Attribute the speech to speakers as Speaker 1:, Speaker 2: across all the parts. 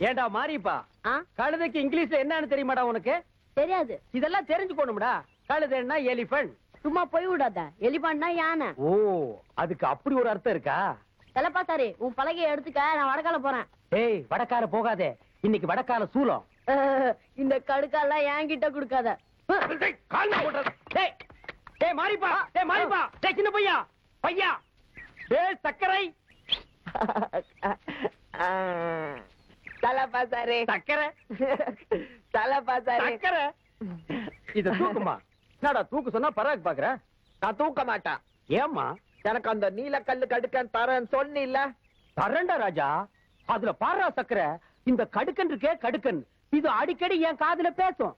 Speaker 1: ஏண்டா மாரிப்பா
Speaker 2: ஆ
Speaker 1: கழுதைக்கு இங்கிலீஷ்ல என்னன்னு தெரியுமாடா உனக்கு
Speaker 2: தெரியாது
Speaker 1: இதெல்லாம் தெரிஞ்சுக்கணும்டா கழுதைன்னா எலிபென்ட்
Speaker 2: சும்மா போய் விடாத எலிபான்னா யானை
Speaker 1: ஓ அதுக்கு அப்படி ஒரு அர்த்தம் இருக்கா
Speaker 2: தெலப்பா சாரி உன் பலகையை எடுத்துக்க நான் வடக்கால போறேன்
Speaker 1: டேய் வடக்கால போகாதே இன்னைக்கு வடக்கால சூலம்
Speaker 2: அஹ், இந்த கடுக்காலாம் என்கிட்ட கொடுக்காத
Speaker 1: டேய், கால்ல போடுறது. டேய், டேய் மாரிப்பா டேய் மாரிப்பா டேய் சின்ன பையா பையா டேய் சக்கரை
Speaker 2: தலப்பா சாரி
Speaker 1: சக்கரை
Speaker 2: தலப்பா சாரி
Speaker 1: சக்கரை இத தூக்குமா என்னடா தூக்கு சொன்னா பராக் பாக்குற
Speaker 3: நான் தூக்க மாட்டேன்
Speaker 1: ஏம்மா
Speaker 3: எனக்கு அந்த நீலக்கல்லு கடுக்கன் தரேன் சொன்னில்ல
Speaker 1: தரண்டா ராஜா அதுல பாரா சக்கரை இந்த கடுக்கன் இருக்கே கடுக்கன் இது அடிக்கடி என் காதுல பேசும்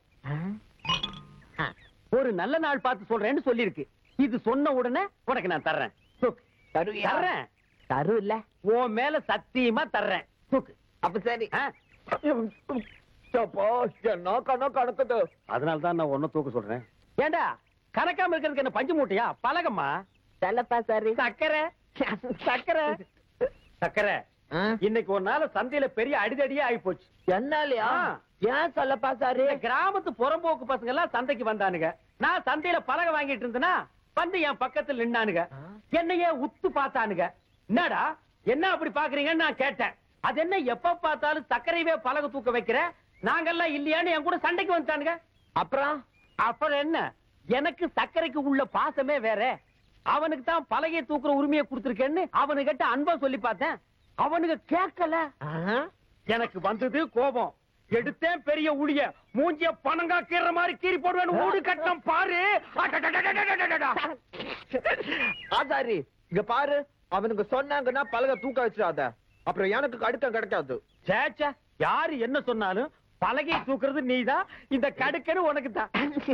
Speaker 1: ஒரு நல்ல நாள் பார்த்து சொல்றேன்னு சொல்லிருக்கு இது சொன்ன உடனே உனக்கு நான் தர்றேன் தூக்கு.
Speaker 3: தருவியா?
Speaker 1: தர்றேன்
Speaker 3: தரு இல்ல
Speaker 1: உன் மேல சத்தியமா தர்றேன் தூக்கு
Speaker 3: அப்ப சரி
Speaker 1: ஆ?
Speaker 3: அப்போ, என்ன கணக்கு கணக்குது
Speaker 1: அதனால தான் நான் ஒன்னும் தூக்க சொல்றேன் ஏண்டா கணக்காம இருக்கிறதுக்கு என்ன பஞ்சு மூட்டையா பழகம்மா
Speaker 3: தலப்பா சாரி
Speaker 1: சக்கரை சக்கரை சக்கரை
Speaker 3: ஆ?
Speaker 1: இன்னைக்கு ஒரு நாள் சந்தையில பெரிய அடிதடியே ஆகி போச்சு
Speaker 3: என்னாலயா
Speaker 1: ஆ.
Speaker 3: ஏன் சொல்லப்பா சாரி
Speaker 1: இந்த கிராமத்து புறம்போக்கு பசங்க எல்லாம் சந்தைக்கு வந்தானுங்க நான் சந்தையில பலகை வாங்கிட்டு இருந்தேனா வந்து என் பக்கத்துல நின்னானுங்க
Speaker 3: ஆ.
Speaker 1: என்னையே உத்து பார்த்தானுங்க என்னடா என்ன அப்படி பாக்குறீங்கன்னு நான் கேட்டேன் அது என்ன எப்ப பார்த்தாலும் சர்க்கரையவே பலகை தூக்க வைக்கிற நாங்கெல்லாம் இல்லையான்னு என் கூட சண்டைக்கு வந்துட்டானுங்க
Speaker 3: அப்புறம்
Speaker 1: அப்புறம் என்ன எனக்கு சர்க்கரைக்கு உள்ள பாசமே வேற அவனுக்கு தான் பலகையை தூக்குற உரிமையை கொடுத்துருக்கேன்னு அவனுகிட்ட அன்பா சொல்லி பார்த்தேன் அவனுக்கு கேட்கல
Speaker 3: ஆ?
Speaker 1: எனக்கு வந்தது கோபம் எடுத்தேன் பெரிய ஊழிய மூஞ்சிய பணங்கா கீற மாதிரி கீறி போடுவேன் ஊடு கட்டம் பாரு அடடடடடடடடடா.
Speaker 3: ஆசாரி இங்க பாரு அவனுக்கு சொன்னாங்கன்னா பலகை தூக்க வச்சிடாத அப்புறம் எனக்கு கடுக்க கிடைக்காது
Speaker 1: ச்சே, ச்சே, யாரு என்ன சொன்னாலும் பலகை தூக்குறது நீதான் இந்த கடுக்கன்னு உனக்கு தான்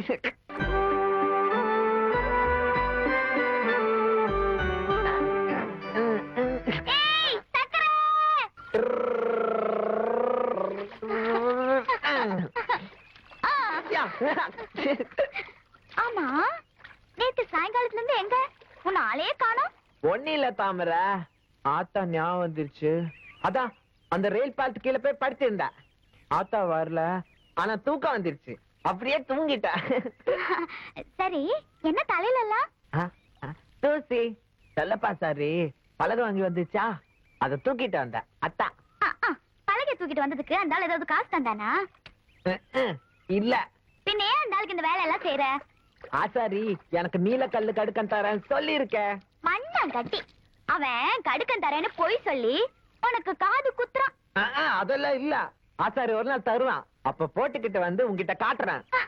Speaker 4: ஆமா நேத்து சாயங்காலத்துல இருந்து எங்க உன் ஆளே காணோம்
Speaker 3: ஒண்ணு இல்ல தாமர ஆத்தா ஞாபகம் வந்துருச்சு அதான் அந்த ரயில் பாலத்து கீழே போய் படுத்திருந்தா ஆத்தா வரல ஆனா தூக்கம் வந்துருச்சு அப்படியே தூங்கிட்டா
Speaker 4: சரி என்ன தலையில எல்லாம்
Speaker 3: ஆ, ஆ, தூசி செல்லப்பா சாரி பலகை வாங்கி வந்துச்சா அத தூக்கிட்டு வந்த அத்தா
Speaker 4: ஆ, ஆ, பலகை தூக்கிட்டு வந்ததுக்கு அந்த ஆள் ஏதாவது காசு தந்தானா
Speaker 3: அஹ், அஹ், இல்ல
Speaker 4: பின்ன ஏன் அந்த ஆளுக்கு இந்த வேலை எல்லாம் செய்யற
Speaker 3: ஆசாரி எனக்கு நீலக்கல்லு கடுக்கன் தரேன் சொல்லி
Speaker 4: மண்ணான் கட்டி அவன் கடுக்கன் தரேன்னு பொய் சொல்லி உனக்கு காது குத்துறான்
Speaker 3: அதெல்லாம் இல்ல ஆசாரி ஒரு நாள் தருவான் அப்ப போட்டுக்கிட்டு வந்து உன்கிட்ட காட்டுறேன்